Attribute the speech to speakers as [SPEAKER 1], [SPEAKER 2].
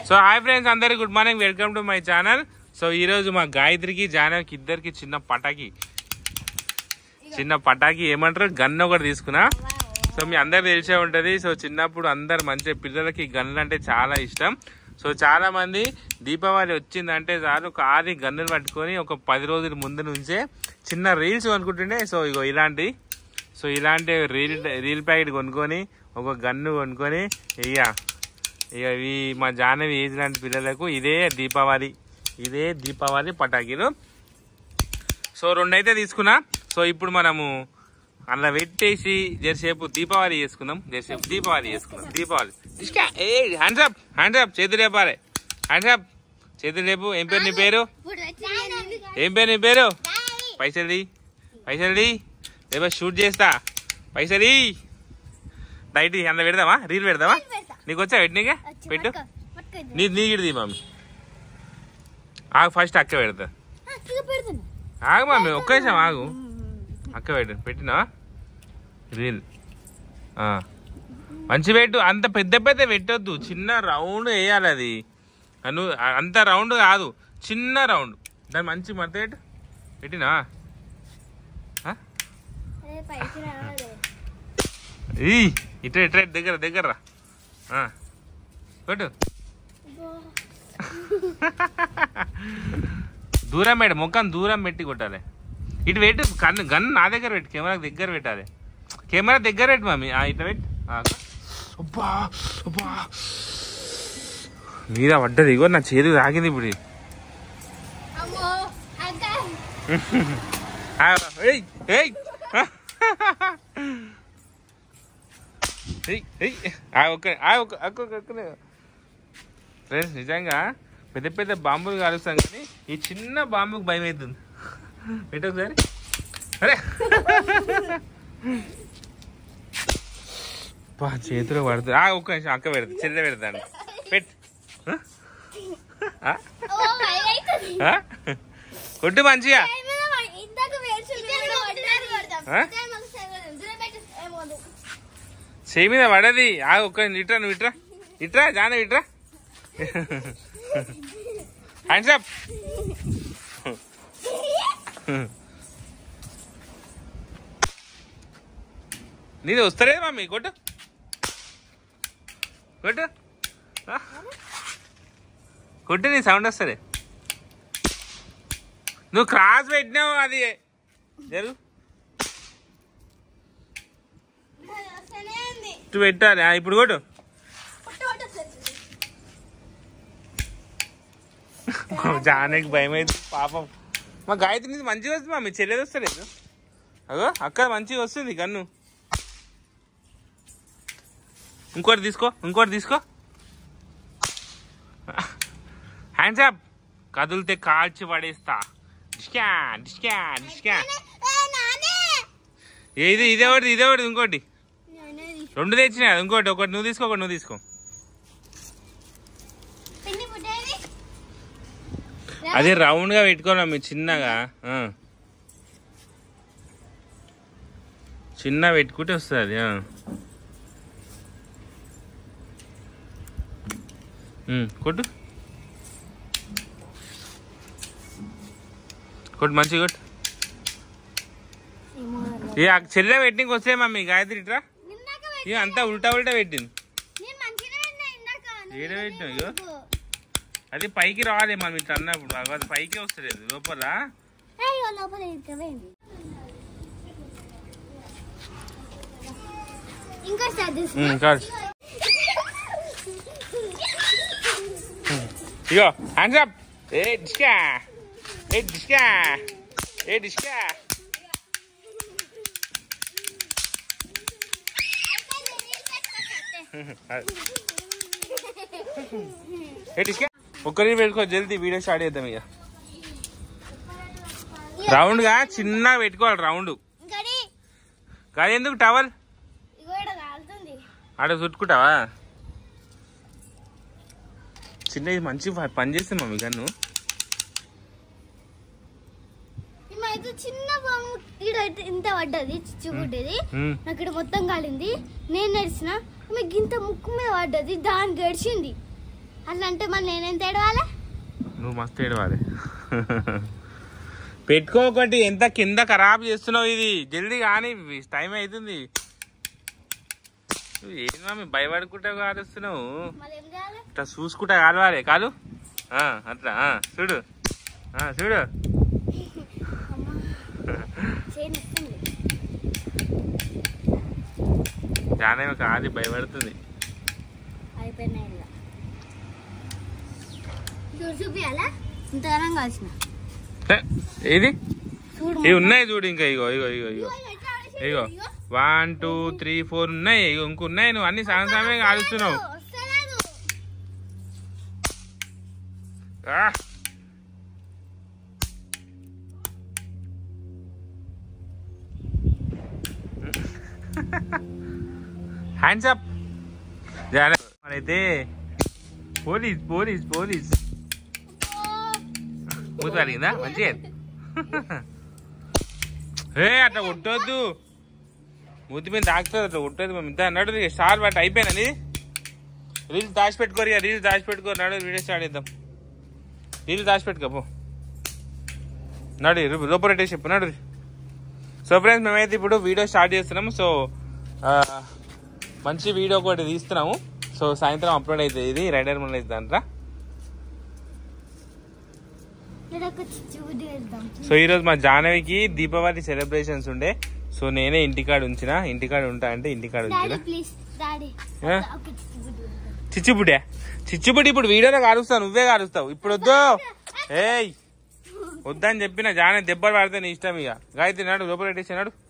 [SPEAKER 1] So hi friends అందరికి good morning welcome to my channel so ఈ రోజు మా గాయత్రికి జానకి ఇద్దరికి చిన్న పటాకి చిన్న పటాకి ఏమంటారు గన్ ఒకటి తీసుకున్నా సో మీ అందరికి తెలిసే ఉంటది సో చిన్నప్పుడు అందరు మంచి పిల్లలకి గన్నులు అంటే చాలా ఇష్టం సో చాలా మంది దీపావళి వచ్చిందంటే చాలు కాది గన్నులు పట్టుకొని ఒక పది రోజుల ముందు నుంచే చిన్న రీల్స్ కొనుక్కుంటుండే సో ఇగో ఇలాంటి సో ఇలాంటి రీల్ రీల్ ప్యాకెట్ కొనుక్కొని ఒక గన్ను కొనుక్కొని ఇక ఇక ఇవి మా జాహ్నవి ఏజ్ లాంటి పిల్లలకు ఇదే దీపావళి ఇదే దీపావళి పటాకీలు సో రెండైతే తీసుకున్నా సో ఇప్పుడు మనము అలా పెట్టేసి జరసేపు దీపావళి చేసుకుందాం జరసేపు దీపావళి చేసుకుందాం దీపావళి ఇష్కా ఏ హ్యాండ్స్ అప్ హ్యాండ్స్ అప్ చేతులు లేపాలి హ్యాండ్స్ అప్ చేతులు లేపు ఏం పేరు నీ పేరు ఏం పేరు నీ పేరు పైసలు తీ పైసలు తీ లేకపోతే షూట్ చేస్తా పైసలు తీ డైట్ అందులో పెడదామా రీల్ పెడదామా నీకు వచ్చా పెట్టినీకే పెట్టు నీ నీ గిడిది మమ్మీ ఆగు ఫస్ట్ అక్క పెడతా ఆగు మమ్మీ ఒక్క నిమిషం ఆగు అక్క పెట్టు పెట్టినా రీల్ ఆ. మంచి పెట్టు అంత పెద్ద పెద్ద పెట్టొద్దు చిన్న రౌండ్ వేయాలి అది అను అంత రౌండ్ కాదు చిన్న రౌండ్ దాన్ని మంచి మడత పెట్టు పెట్టినా ఆ? ఈ ఇట్లా ఇట్లా దగ్గర దగ్గర రా ఆ. పెట్టు దూరం పెట్టు ముఖం దూరం పెట్టి కొట్టాలి ఇటు పెట్టు కన్ను గన్ను నా దగ్గర పెట్టు కెమెరా దగ్గర పెట్టాలి కెమెరా దగ్గర పెట్టు మమ్మీ ఆ, ఇట్లా పెట్టు ఆ, అబ్బా అబ్బా మీద పడ్డది ఇగో నా చేతి తాగింది ఇప్పుడు ఇది. ఆ, ఏయ్ ఏయ్ ఏయ్ ఏయ్ ఆ ఒక్క ఆ ఒక్క ఒక్క ఒక్క ఫ్రెండ్స్ నిజంగా పెద్ద పెద్ద బాంబులు కాలుస్తాం కానీ ఈ చిన్న బాంబుకి భయం అవుతుంది పెట్టు ఒకసారి అరే పా చేతిలో పడుతుంది ఆ ఒక్క నిమిషం అక్క పెడతా చెల్లె పెడతాను పెట్టు ఆ? ఆ? కొట్టు మంచిగా చేయి మీద పడది ఆ ఒక్క ఇట్రా నువ్వు ఇట్రా ఇట్రా జాన ఇట్రా హ్యాండ్స్ అప్ నీది వస్తలేదు మమ్మీ కొట్టు కొట్టు ఆ? కొట్టు నీ సౌండ్ వస్తుంది నువ్వు క్రాస్ పెట్టినావు అది జరుగు ఇటు పెట్టాలి ఆ, ఇప్పుడు కొట్టు జానకి భయం అయితే పాపం మా గాయత్రి నుంచి మంచిగా వస్తుంది మా మీ చెల్లెది వస్తలేదు అగో అక్క మంచిగా వస్తుంది కన్ను ఇంకోటి తీసుకో ఇంకోటి తీసుకో హ్యాండ్స్ అప్ కదిలితే కాల్చి పడేస్తా డిస్కా డిస్కా డిస్కా ఇది ఇదే ఒకటి ఇదే ఒకటి ఇంకోటి రెండు తెచ్చినా ఇంకోటి ఒకటి నువ్వు తీసుకో ఒకటి నువ్వు తీసుకో అది రౌండ్ గా పెట్టుకోవాలి మీరు చిన్నగా ఆ. చిన్న పెట్టుకుంటే వస్తుంది అది ఆ. ఉమ్, కొట్టు కొట్టు మంచిగా కొట్టు ఇక ఆ చెల్లె పెట్టింగ్ వస్తే మమ్మీ గాయత్రి ఇట్రా ఇక అంతా ఉల్టా ఉల్టా పెట్టింది ఏడ పెట్టినావు ఇగో అది పైకి రావాలి మనం ఇట్లా అన్నప్పుడు అగో అది పైకి వస్తలేదు లోపల
[SPEAKER 2] ఇంకోసారి
[SPEAKER 1] ఉమ్, కాదు ఇగో హ్యాండ్స్ అప్ ఏ డిస్కా ఏ డిస్కా ఏ డిస్కా ఏ డిస్కా ఒక్కరి పెట్టుకో జల్దీ వీడియో స్టార్ట్ చేద్దాం ఇక రౌండ్ గా చిన్నగా పెట్టుకోవాలి రౌండ్
[SPEAKER 2] ఇంకని
[SPEAKER 1] కాదు ఎందుకు టవల్
[SPEAKER 2] ఇగో ఈడ కాలుతుంది
[SPEAKER 1] ఆడ చుట్టుకుంటావా చిన్న ఇది మంచి ప- పని చేస్తుంది మమ్మీ గన్ను
[SPEAKER 2] మేమైతే చిన్న బొమ్మ ఈడైతే ఇంత పడ్డది చిచ్చుకుంటేది
[SPEAKER 1] ఉమ్.
[SPEAKER 2] నాకు ఇక్కడ మొత్తం కాలింది నేను నడిచిన మీకు ఇంత ముక్కు మీద పడ్డది దాని గడిచింది అట్లా అంటే మళ్ళీ నేనేం తేడవాలి
[SPEAKER 1] నువ్వు మస్తు ఏడవాలి పెట్టుకోకటి ఎంత కింద ఖరాబ్ చేస్తున్నావు ఇది జల్దీ కానీ టైం అవుతుంది నువ్వు ఏంది మమ్మీ భయపడుకుంటా కాలుస్తున్నావు
[SPEAKER 2] మళ్ళీ ఏం చేయాలి
[SPEAKER 1] ఇట్లా చూసుకుంటా కాలవాలి కాలు ఆ, అట్లా ఆ, చూడు ఆ, చూడు
[SPEAKER 2] చేయని ఇస్తుంది
[SPEAKER 1] జానేమ కాలి భయపడుతుంది
[SPEAKER 2] అయిపోయినాయి ఇలా చూడు చూపియాలా ఇంతగానం కాల్చిన
[SPEAKER 1] హే, ఏది
[SPEAKER 2] చూడు
[SPEAKER 1] ఇవి ఉన్నాయి చూడు ఇంకా ఇగో ఇగో ఇగో ఇగో
[SPEAKER 2] ఇగో ఎట్లా ఆడేసి-
[SPEAKER 1] ఇగో
[SPEAKER 2] ఇగో.
[SPEAKER 1] వన్ టూ త్రీ ఫోర్ ఉన్నాయి ఇగో ఇంకున్నాయి నువ్వు అన్ని సగం సగమే కాలుస్తున్నావు
[SPEAKER 2] వస్తలేదు
[SPEAKER 1] ఆ. హ్యాండ్స్ అప్ అయితే పోలీస్ పోలీస్ పోలీస్ మూత కలిగిందా మంచిగా ఏ అట్లా కొట్టొద్దు మూతి మీద తాకుతుంది అట్లా కొట్టొద్దు మేము ఇంత అన్నాడు స్టార్ బట్ అయిపోయినది రీల్స్ దాచిపెట్టుకోరు ఇక రీల్స్ దాచిపెట్టుకోరు నడు వీడియో స్టార్ట్ చేద్దాం రీల్స్ దాచిపెట్టుకో పో నడు రు- లోపల పెట్టేసి చెప్పు నడు సో ఫ్రెండ్స్ మేమైతే ఇప్పుడు వీడియో స్టార్ట్ చేస్తున్నాము సో ఆ, మంచి వీడియో ఒకటి తీస్తున్నాము సో సాయంత్రం అప్లోడ్ అవుతుంది ఇది రైడర్ మన దాంట్లో
[SPEAKER 2] ఇదొక చిచ్చుబుడ్డి వేద్దాం
[SPEAKER 1] సో ఈరోజు మా జాహ్నవికి దీపావళి సెలబ్రేషన్స్ ఉండే సో నేనే ఇంటికాడ ఉంచిన ఇంటికాడ ఉంటా అంటే ఇంటికాడ ఉంచిన
[SPEAKER 2] డాడీ ప్లీజ్ డాడీ
[SPEAKER 1] ఏ?
[SPEAKER 2] ఒక చిచ్చుబుడ్డి వేద్దాం.
[SPEAKER 1] చిచ్చుబుడ్డే చిచ్చుబుడ్డి ఇప్పుడు వీడియోలో కాలుస్తావు నువ్వే కాలుస్తావు ఇప్పుడు వద్దు ఏయ్ వద్దని చెప్పిన జాన దెబ్బలు పడితే నీ ఇష్టం ఇక గాయత్రి నాడు లోపల పెట్టేసి నాడు